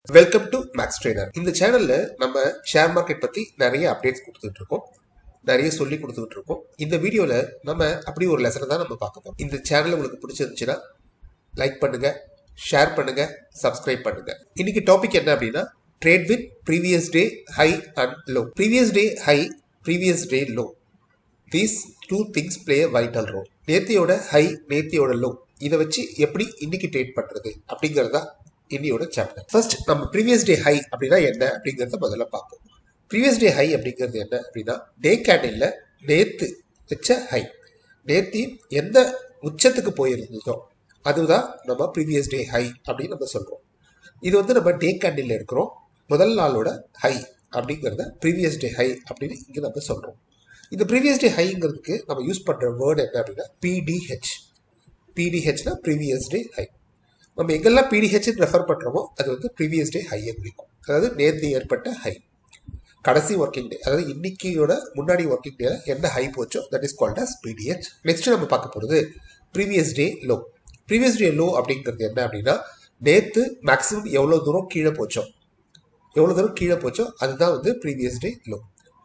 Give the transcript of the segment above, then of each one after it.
welcome to maths trader இந்த சேனல்ல நம்ம ஷேர் மார்க்கெட் பத்தி நிறைய அப்டேட்ஸ் கொடுத்துட்டு இருக்கோம் நிறைய சொல்லி கொடுத்துட்டு இருக்கோம் இந்த வீடியோல நம்ம அப்படி ஒரு லெசனை தான் நம்ம பார்க்க போறோம் இந்த சேனல் உங்களுக்கு பிடிச்சிருந்துச்சுன்னா லைக் பண்ணுங்க ஷேர் பண்ணுங்க சப்ஸ்கிரைப் பண்ணுங்க இன்னைக்கு டாபிக் என்ன அப்படின்னா trade with previous day high and low previous day high previous day low these two things play vital role நேத்தியோட ஹை நேத்தியோட லோ இதை வச்சு எப்படி இன்னைக்கு ட்ரேட் பண்றது அப்படிங்கறதா இன்னியோட சாப்டர் ஃபர்ஸ்ட் நம்ம ப்ரீவியஸ் டே ஹை அப்படின்னா என்ன அப்படிங்கறத முதல்ல பார்ப்போம் ப்ரீவியஸ் டே ஹை அப்படிங்கிறது என்ன அப்படின்னா டே கேண்டில்ல நேத்து வச்ச ஹை நேத்தி எந்த உச்சத்துக்கு போயிருந்ததோ அதுதான் நம்ம ப்ரீவியஸ் டே ஹை அப்படின்னு நம்ம சொல்றோம் இது வந்து நம்ம டே கேண்டில் இருக்கிறோம் முதல் நாளோட ஹை அப்படிங்கிறத ப்ரீவியஸ் டே ஹை அப்படின்னு இங்கே நம்ம சொல்றோம் இந்த ப்ரீவியஸ் டே ஹைங்கிறதுக்கு நம்ம யூஸ் பண்ற வேர்டு என்ன அப்படின்னா பிடிஹெச் பிடிஹெச்னா ப்ரீவியஸ் டே ஹை நம்ம எங்கெல்லாம் பிடிஹெச் ரெஃபர் பண்றோமோ அது வந்து ப்ரீவியஸ் டே ஹையை குறிக்கும் அதாவது நேற்று ஏற்பட்ட ஹை கடைசி ஒர்க்கிங் டே அதாவது இன்னைக்கியோட முன்னாடி ஒர்க்கிங் டேல என்ன ஹை போச்சோ that is called as PDH next நம்ம பார்க்க போகிறது previous day low previous day low அப்படிங்கிறது என்ன அப்படின்னா நேற்று மேக்ஸிமம் எவ்வளோ தூரம் கீழே போச்சோ எவ்வளோ தூரம் கீழே போச்சோ அதுதான் வந்து ப்ரீவியஸ் டே லோ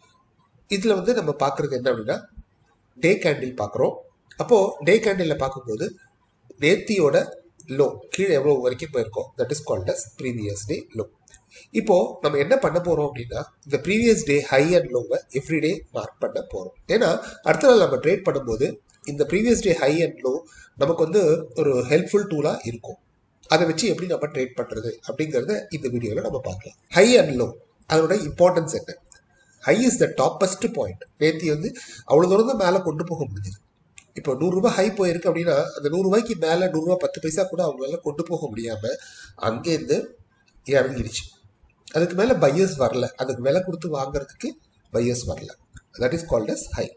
இதில் வந்து நம்ம பார்க்குறது என்ன அப்படின்னா டே கேண்டில் பார்க்குறோம் அப்போது டே கேண்டிலில் பார்க்கும்போது நேத்தியோட லோ கீழே எவ்வளோ வரைக்கும் போயிருக்கோம் that is called as previous day low இப்போ நம்ம என்ன பண்ண போறோம் அப்படின்னா இந்த ப்ரீவியஸ் டே ஹை அண்ட் லோவை எவ்ரிடே மார்க் பண்ண போறோம் ஏன்னா அடுத்த நாள் நம்ம ட்ரேட் பண்ணும்போது இந்த previous day high and low நமக்கு வந்து ஒரு ஹெல்ப்ஃபுல் டூலா இருக்கும் அதை வச்சு எப்படி நம்ம ட்ரேட் பண்றது அப்படிங்கறத இந்த வீடியோல நம்ம பார்க்கலாம் ஹை அண்ட் லோ அதோட இம்பார்ட்டன்ஸ் என்ன high is the toppest point நேத்தி வந்து அவ்வளவு தூரம் தான் மேலே கொண்டு போக முடியுது இப்போ நூறுரூபா ஹை போயிருக்கு அப்படின்னா அந்த நூறுரூபாய்க்கு மேலே நூறுரூவா பத்து பைசா கூட அவங்களால கொண்டு போக முடியாம அங்கேருந்து இறங்கிடுச்சு அதுக்கு மேலே பையர்ஸ் வரல அதுக்கு விலை கொடுத்து வாங்குறதுக்கு பையர்ஸ் வரல that is called as high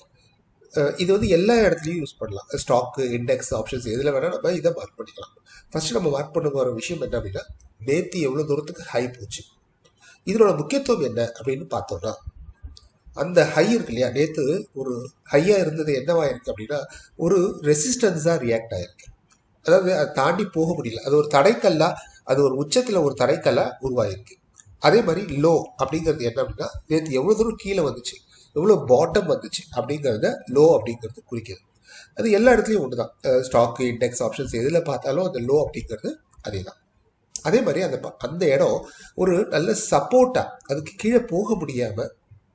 இது வந்து எல்லா இடத்துலையும் யூஸ் பண்ணலாம் ஸ்டாக்கு இண்டெக்ஸ் ஆப்ஷன்ஸ் எதில் வேணால் நம்ம இதை மார்க் பண்ணிக்கலாம் ஃபர்ஸ்ட் நம்ம மார்க் பண்ண போகிற விஷயம் என்ன அப்படின்னா நேற்று எவ்வளோ தூரத்துக்கு ஹை போச்சு இதனோட முக்கியத்துவம் என்ன அப்படின்னு பார்த்தோம்னா அந்த ஹை இருக்கு இல்லையா நேற்று ஒரு ஹையாக இருந்தது என்னவா இருக்கு அப்படின்னா ஒரு ரெசிஸ்டன்ஸாக ரியாக்ட் ஆயிருக்கு அதாவது அதை தாண்டி போக முடியல அது ஒரு தடைக்கல்லா அது ஒரு உச்சத்தில் ஒரு தடைக்கல்லா உருவாயிருக்கு அதே மாதிரி லோ அப்படிங்கிறது என்ன அப்படின்னா நேற்று எவ்வளோ தூரம் கீழே வந்துச்சு எவ்வளோ பாட்டம் வந்துச்சு அப்படிங்கிறத லோ அப்படிங்கிறது குறிக்கிறது அது எல்லா இடத்துலையும் ஒன்று தான் ஸ்டாக்கு இண்டெக்ஸ் ஆப்ஷன்ஸ் எதில் பார்த்தாலும் அந்த லோ அப்படிங்கிறது அதே தான் அதே மாதிரி அந்த அந்த இடம் ஒரு நல்ல சப்போர்ட்டா அதுக்கு கீழே போக முடியாம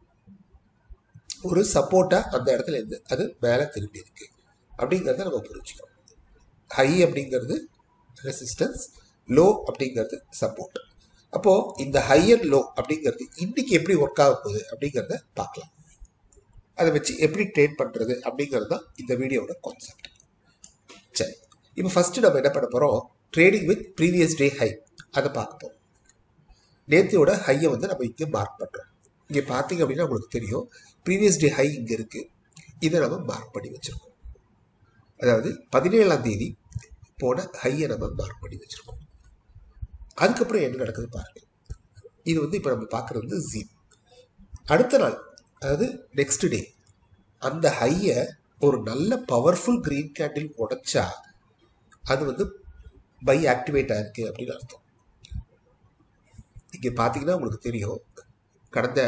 ஒரு சப்போர்ட்டா அந்த இடத்துல இருந்து அது மேலே திரும்பி இருக்கு அப்படிங்கிறத நம்ம புரிஞ்சுக்கணும் ஹை அப்படிங்கிறது ரெசிஸ்டன்ஸ் லோ அப்படிங்கிறது சப்போர்ட் அப்போ இந்த ஹை அண்ட் லோ அப்படிங்கிறது இன்னைக்கு எப்படி ஒர்க் ஆக போகுது அப்படிங்கிறத பார்க்கலாம் அதை வச்சு எப்படி ட்ரேட் பண்றது அப்படிங்கிறது தான் இந்த வீடியோட கான்செப்ட் சரி இப்போ ஃபர்ஸ்ட் நம்ம என்ன பண்ண போறோம் trading with previous day high அதை பார்க்க போறோம் நேத்தியோட ஹையை வந்து நம்ம இங்கே மார்க் பண்றோம் இங்கே பார்த்தீங்க அப்படின்னா உங்களுக்கு தெரியும் ப்ரீவியஸ் டே ஹை இங்கே இருக்கு இதை நம்ம மார்க் பண்ணி வச்சிருக்கோம் அதாவது பதினேழாம் தேதி போன ஹையை நம்ம மார்க் பண்ணி வச்சிருக்கோம் அதுக்கப்புறம் என்ன நடக்குது பாருங்க இது வந்து இப்போ நம்ம பார்க்குறது வந்து ஜீன் அடுத்த நாள் அதாவது நெக்ஸ்ட் டே அந்த ஹையை ஒரு நல்ல பவர்ஃபுல் கிரீன் கேண்டில் உடைச்சா அது வந்து பை ஆக்டிவேட் ஆயிருக்கு அப்படின்னு அர்த்தம் இங்கே பார்த்தீங்கன்னா உங்களுக்கு தெரியும் கடந்த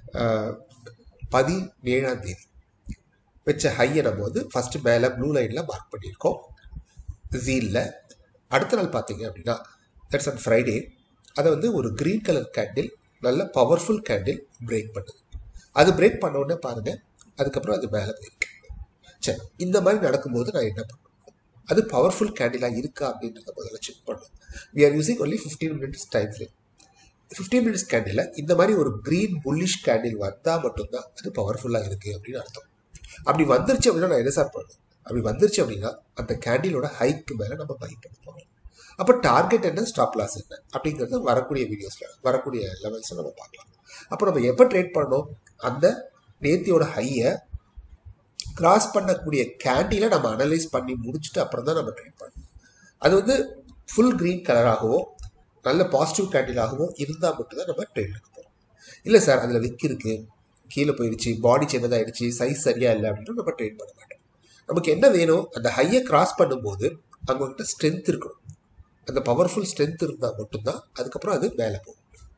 பதினேழாம் தேதி வச்ச ஹையை நம்ம வந்து ஃபர்ஸ்ட் மேலே ப்ளூ லைனில் மார்க் பண்ணியிருக்கோம் ஜீனில் அடுத்த நாள் பார்த்தீங்க அப்படின்னா தட்ஸ் ஆன் ஃப்ரைடே அதை வந்து ஒரு க்ரீன் கலர் கேண்டில் நல்ல பவர்ஃபுல் கேண்டில் பிரேக் பண்ணுது அது பிரேக் பண்ண உடனே பாருங்க அதுக்கப்புறம் அது மேலே போயிருக்கு சரி இந்த மாதிரி நடக்கும்போது நான் என்ன பண்ணுவேன் அது பவர்ஃபுல் கேண்டிலாக இருக்கா அப்படின்றத முதல்ல செக் பண்ணும் we are using only fifteen minutes time frame fifteen minutes candle இந்த மாதிரி ஒரு க்ரீன் புல்லிஷ் கேண்டில் வந்தால் மட்டும்தான் அது பவர்ஃபுல்லாக இருக்குது அப்படின்னு அர்த்தம் அப்படி வந்துருச்சு அப்படின்னா நான் என்ன சார் பண்ணுவேன் அப்படி வந்துருச்சு அப்படின்னா அந்த கேண்டிலோட ஹைக்கு மேலே நம்ம பை பண்ண போகிறோம் அப்போ டார்கெட் என்ன ஸ்டாப் லாஸ் என்ன அப்படிங்கிறது வரக்கூடிய வீடியோஸில் வரக்கூடிய லெவல்ஸை நம்ம பார்க்கலாம் அப்போ நம்ம எப்போ ட்ரேட் பண்ணோம் அந்த நேத்தியோட ஹையை கிராஸ் பண்ணக்கூடிய கேண்டிலை நம்ம அனலைஸ் பண்ணி முடிச்சுட்டு அப்புறம் தான் நம்ம ட்ரேட் பண்ணணும் அது வந்து ஃபுல் க்ரீன் கலராகவோ நல்ல பாசிட்டிவ் கேண்டிலாகவோ இருந்தால் மட்டும்தான் நம்ம ட்ரேட் எடுக்க போகிறோம் இல்லை சார் அதில் விக் இருக்கு கீழே போயிடுச்சு பாடி சின்னதாகிடுச்சு சைஸ் சரியா இல்லை அப்படின்னு நம்ம ட்ரேட் பண்ண மாட்டோம் நமக்கு என்ன வேணும் அந்த ஹையை கிராஸ் பண்ணும்போது அவங்ககிட்ட ஸ்ட்ரென்த் இருக்கணும் அந்த பவர்ஃபுல் ஸ்ட்ரென்த் இருந்தால் மட்டும்தான் அதுக்கப்புறம் அது மேலே போகும்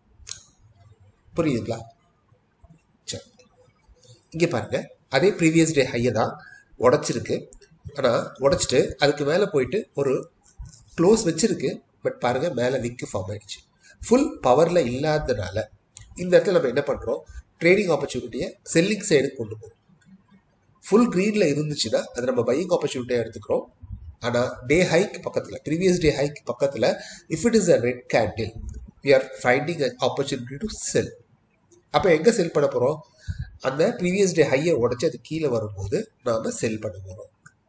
புரியுதுங்களா சரி இங்கே பாருங்க அதே ப்ரீவியஸ் டே ஹையை தான் உடச்சிருக்கு ஆனால் உடச்சிட்டு அதுக்கு மேலே போயிட்டு ஒரு க்ளோஸ் வச்சிருக்கு பட் பாருங்க மேலே விக்கு ஃபார்ம் ஆயிடுச்சு ஃபுல் பவரில் இல்லாததுனால இந்த இடத்துல நம்ம என்ன பண்ணுறோம் ட்ரேடிங் ஆப்பர்ச்சுனிட்டியை செல்லிங் சைடுக்கு கொண்டு போகிறோம் ஃபுல் க்ரீனில் இருந்துச்சுன்னா அது நம்ம பையிங் ஆப்பர்ச்சுனிட்டியாக எடுத்துக்கிறோம் ஆனால் டே ஹைக் பக்கத்தில் ப்ரீவியஸ் டே ஹைக் பக்கத்தில் if it is a red candle we are finding a opportunity to sell அப்போ எங்கே செல் பண்ண போகிறோம் அந்த ப்ரீவியஸ் டே ஹையை உடச்சி அது கீழே வரும்போது நாம் செல் பண்ண போகிறோம்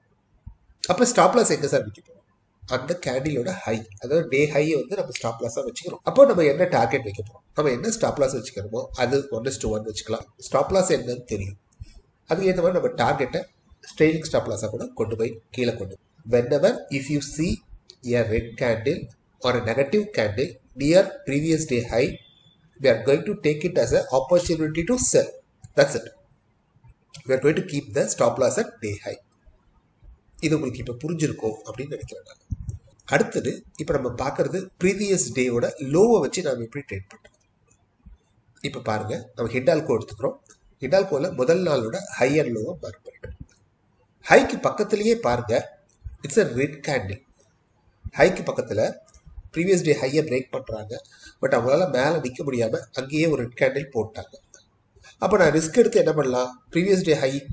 அப்போ ஸ்டாப் லாஸ் எங்கே சார் விற்க போகிறோம் அந்த கேண்டிலோட ஹை அதாவது டே ஹையை வந்து நம்ம ஸ்டாப் லாஸாக வச்சுக்கிறோம் அப்போ நம்ம என்ன டார்கெட் வைக்க போகிறோம் நம்ம என்ன ஸ்டாப் லாஸ் வச்சுக்கிறோமோ அது ஒன் டு ஒன் வச்சுக்கலாம் ஸ்டாப் லாஸ் என்னன்னு தெரியும் அதுக்கு ஏற்ற மாதிரி நம்ம டார்கெட்டை ஸ்ட்ரெயிலிங் ஸ்டாப் லாஸாக கூட கொண்டு போய் கீழே கொண்டு whenever if you see a red candle or a negative candle near previous day high we are going to take it as an opportunity to sell that's it we are going to keep the stop loss at day high இது உங்களுக்கு இப்போ புரிஞ்சிருக்கும் அப்படின்னு நினைக்கிறேன் நான் அடுத்தது இப்போ நம்ம பார்க்கறது ப்ரீவியஸ் டேயோட லோவை வச்சு நாம் எப்படி ட்ரேட் பண்ணுறோம் இப்போ பாருங்க நம்ம ஹிண்டால்கோ எடுத்துக்கிறோம் ஹிண்டால்கோவில் முதல் நாளோட ஹையர் லோவை மார்க் பண்ணிட்டோம் ஹைக்கு பக்கத்துலேயே பாருங்க இட்ஸ் அ ரெட் கேண்டில் ஹைக்கு பக்கத்தில் ப்ரீவியஸ் டே ஹையை பிரேக் பண்ணுறாங்க பட் அவங்களால மேலே நிற்க முடியாமல் அங்கேயே ஒரு ரெட் கேண்டில் போட்டாங்க அப்போ நான் ரிஸ்க் எடுத்து என்ன பண்ணலாம் ப்ரீவியஸ் டே ஹை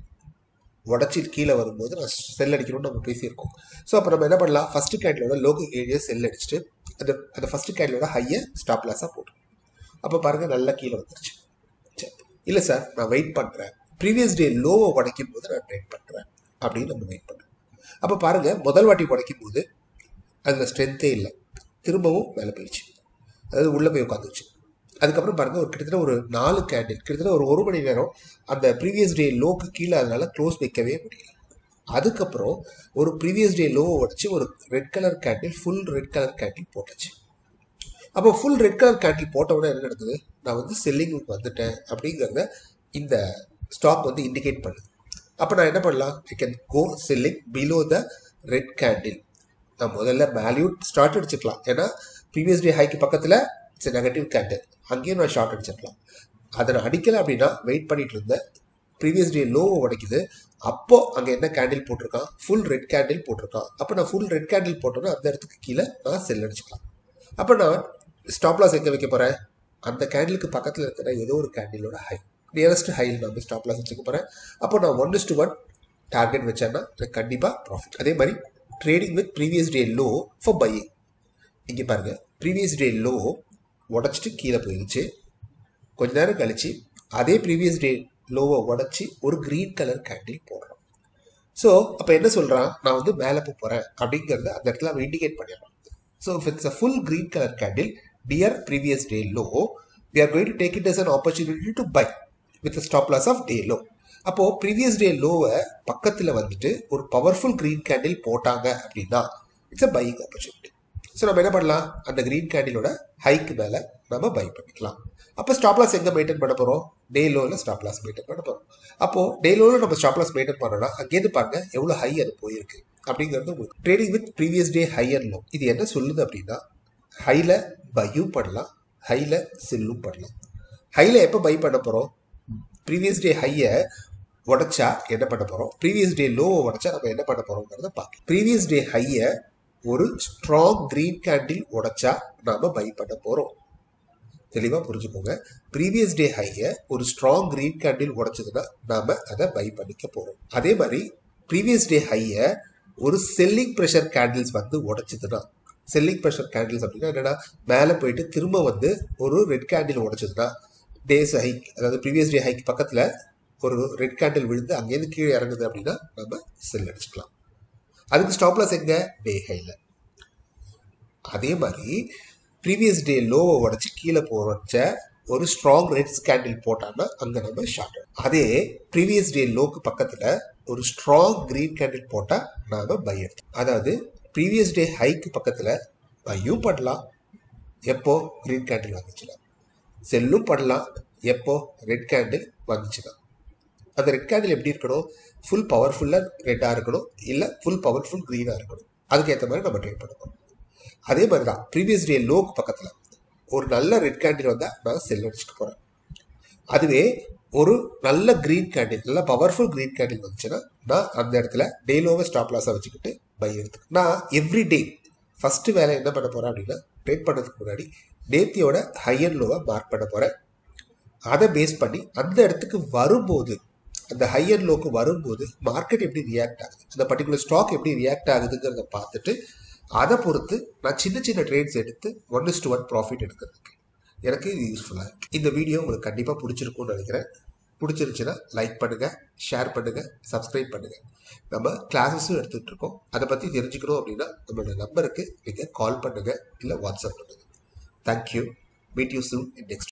உடச்சி கீழே வரும்போது நான் செல் அடிக்கணும்னு நம்ம பேசியிருக்கோம் ஸோ அப்போ நம்ம என்ன பண்ணலாம் ஃபஸ்ட்டு கேண்டிலோட லோக்கல் ஏரியா செல் அடிச்சுட்டு அந்த அந்த ஃபஸ்ட்டு கேண்டிலோட ஹையை ஸ்டாப் லாஸாக போட்டு அப்போ பாருங்கள் நல்லா கீழே வந்துருச்சு சரி இல்லை சார் நான் வெயிட் பண்ணுறேன் ப்ரீவியஸ் டே லோவை உடைக்கும் போது நான் ட்ரேட் பண்ணுறேன் அப்படின்னு நம்ம வெயிட் பண்ணுறோம் அப்போ பாருங்கள் முதல் வாட்டி உடைக்கும் போது அதில் ஸ்ட்ரென்த்தே இல்லை திரும்பவும் மேலே போயிடுச்சு அதாவது உள்ளே போய் உட்காந்துச்சு அதுக்கப்புறம் பாருங்கள் ஒரு கிட்டத்தட்ட ஒரு நாலு கேண்டில் கிட்டத்தட்ட ஒரு ஒரு மணி நேரம் அந்த ப்ரீவியஸ் டே லோக்கு கீழே அதனால க்ளோஸ் வைக்கவே முடியல அதுக்கப்புறம் ஒரு ப்ரீவியஸ் டே லோவை உடச்சி ஒரு red colour candle full red colour candle போட்டுச்சு அப்போ ஃபுல் ரெட் கலர் கேண்டில் போட்ட உடனே என்ன நடக்குது நான் வந்து செல்லிங்குக்கு வந்துட்டேன் அப்படிங்கிறத இந்த ஸ்டாக் வந்து இண்டிகேட் பண்ணுது அப்போ நான் என்ன பண்ணலாம் I can go selling below the red candle நான் முதல்ல வேல்யூ ஸ்டார்ட் அடிச்சுக்கலாம் ஏன்னா ப்ரீவியஸ் டே ஹைக்கு பக்கத்தில் இட்ஸ் நெகட்டிவ் கேண்டில் அங்கேயும் நான் ஷார்ட் அடிச்சிருக்கலாம் அதை நான் அடிக்கலை அப்படின்னா வெயிட் பண்ணிட்டு இருந்தேன் ப்ரீவியஸ் டே லோவை உடைக்குது அப்போ அங்கே என்ன கேண்டில் போட்டிருக்கான் ஃபுல் ரெட் கேண்டில் போட்டிருக்கான் அப்போ நான் ஃபுல் ரெட் கேண்டில் போட்டோன்னா அந்த இடத்துக்கு கீழே நான் செல் அடிச்சுக்கலாம் அப்போ நான் ஸ்டாப் லாஸ் எங்கே வைக்க போகிறேன் அந்த கேண்டிலுக்கு பக்கத்தில் இருக்கிற ஏதோ ஒரு கேண்டிலோட ஹை நியரஸ்ட் ஹையில் நான் ஸ்டாப் லாஸ் வச்சுக்க போகிறேன் அப்போ நான் one is to one target வச்சேன்னா எனக்கு கண்டிப்பாக ப்ராஃபிட் அதே மாதிரி trading with previous day low for buying இங்கே பாருங்கள் ப்ரீவியஸ் டே லோ உடச்சிட்டு கீழே போயிடுச்சு கொஞ்ச நேரம் கழிச்சு அதே ப்ரீவியஸ் டே லோவை உடச்சி ஒரு க்ரீன் கலர் கேண்டில் போடுறோம் ஸோ அப்போ என்ன சொல்கிறான் நான் வந்து மேலே போக போகிறேன் அப்படிங்கிறத அந்த இடத்துல அவன் இண்டிகேட் பண்ணிடுறான் so if it's a full green colour candle near previous day low we are going to take it as an opportunity to buy with stop loss of day low அப்போது ப்ரீவியஸ் டே லோவை பக்கத்தில் வந்துட்டு ஒரு powerful green candle போட்டாங்க அப்படின்னா it's a buying opportunity so நம்ம என்ன பண்ணலாம் அந்த க்ரீன் கேண்டிலோட ஹைக்கு மேலே நம்ம பை பண்ணிக்கலாம் அப்போ ஸ்டாப் லாஸ் எங்கே மெயின்டைன் பண்ண போகிறோம் டே லோவில் ஸ்டாப் லாஸ் மெயின்டைன் பண்ண போகிறோம் அப்போது டே லோவில் நம்ம ஸ்டாப் லாஸ் மெயின்டைன் பண்ணோம்னா அங்கேருந்து பாருங்க எவ்வளோ ஹை அது போயிருக்கு அப்படிங்கிறது உங்களுக்கு trading with previous day high or low இது என்ன சொல்லுது அப்படின்னா ஹையில் பையும் பண்ணலாம் ஹையில் செல்லும் பண்ணலாம் ஹையில் எப்போ பை பண்ண போகிறோம் ப்ரீவியஸ் டே ஹையை உடைச்சா என்ன பண்ண போகிறோம் ப்ரீவியஸ் டே லோவை உடைச்சா நம்ம என்ன பண்ண போகிறோங்கிறத பார்க்கலாம் ப்ரீவியஸ் டே ஹையை ஒரு ஸ்ட்ராங் க்ரீன் கேண்டில் உடைச்சா நாம பை பண்ண போகிறோம் தெளிவாக புரிஞ்சுக்கோங்க ப்ரீவியஸ் டே ஹையை ஒரு ஸ்ட்ராங் க்ரீன் கேண்டில் உடைச்சதுன்னா நாம அதை பை பண்ணிக்க போகிறோம் அதே மாதிரி ப்ரீவியஸ் டே ஹையை ஒரு செல்லிங் ப்ரெஷர் கேண்டில்ஸ் வந்து உடைச்சதுன்னா செல்லிங் ப்ரெஷர் கேண்டில்ஸ் அப்படின்னா என்னன்னா மேலே போயிட்டு திரும்ப வந்து ஒரு ரெட் கேண்டில் உடைச்சதுன்னா டேஸ் ஹைக் அதாவது ப்ரீவியஸ் டே ஹைக் பக்கத்தில் ஒரு ரெட் கேண்டில் விழுந்து அங்கேருந்து கீழே இறங்குது அப்படின்னா நம்ம செல் அடிச்சுக்கலாம் அதுக்கு ஸ்டாப் லாஸ் எங்க டே ஹைல அதே மாதிரி ப்ரீவியஸ் டே லோவை உடச்சி கீழே போறச்ச ஒரு ஸ்ட்ராங் ரெட் கேண்டில் போட்டான்னா அங்க நம்ம ஷார்ட் அதே ப்ரீவியஸ் டே லோக்கு பக்கத்துல ஒரு ஸ்ட்ராங் கிரீன் கேண்டில் போட்டா நாம பை எடுத்தோம் அதாவது ப்ரீவியஸ் டே ஹைக்கு பக்கத்துல பையும் பண்ணலாம் எப்போ கிரீன் கேண்டில் வந்துச்சுன்னா செல்லும் பண்ணலாம் எப்போ ரெட் கேண்டில் வந்துச்சுன்னா அந்த ரெட் கேண்டில் எப்படி இருக்கணும் ஃபுல் பவர்ஃபுல்லாக ரெட்டாக இருக்கணும் இல்லை ஃபுல் பவர்ஃபுல் க்ரீனாக இருக்கணும் அதுக்கேற்ற மாதிரி நம்ம ட்ரேட் பண்ணணும் அதே மாதிரி தான் ப்ரீவியஸ் டே லோக்கு பக்கத்தில் ஒரு நல்ல ரெட் கேண்டில் வந்தால் நான் செல் அடிச்சுட்டு போகிறேன் அதுவே ஒரு நல்ல க்ரீன் கேண்டில் நல்ல பவர்ஃபுல் க்ரீன் கேண்டில் வந்துச்சுன்னா நான் அந்த இடத்துல டே லோவை ஸ்டாப் லாஸை வச்சுக்கிட்டு பை எடுத்து நான் எவ்ரி டே ஃபஸ்ட்டு வேலை என்ன பண்ண போகிறேன் அப்படின்னா ட்ரேட் பண்ணுறதுக்கு முன்னாடி நேத்தியோட ஹை அண்ட் லோவை மார்க் பண்ண போகிறேன் அதை பேஸ் பண்ணி அந்த இடத்துக்கு வரும்போது அந்த ஹை அண்ட் லோக்கு வரும்போது மார்க்கெட் எப்படி ரியாக்ட் ஆகுது அந்த பர்டிகுலர் ஸ்டாக் எப்படி ரியாக்ட் ஆகுதுங்கிறத பார்த்துட்டு அதை பொறுத்து நான் சின்ன சின்ன ட்ரேட்ஸ் எடுத்து one is to one profit எடுக்கிறதுக்கு எனக்கு இது யூஸ்ஃபுல்லாக இருக்குது இந்த வீடியோ உங்களுக்கு கண்டிப்பாக பிடிச்சிருக்கும்னு நினைக்கிறேன் பிடிச்சிருந்துச்சுன்னா லைக் பண்ணுங்கள் ஷேர் பண்ணுங்கள் சப்ஸ்கிரைப் பண்ணுங்கள் நம்ம கிளாஸஸும் எடுத்துகிட்டு இருக்கோம் அதை பற்றி தெரிஞ்சுக்கணும் அப்படின்னா நம்மளோட நம்பருக்கு நீங்கள் கால் பண்ணுங்கள் இல்லை வாட்ஸ்அப் பண்ணுங்கள் thank you meet you soon in next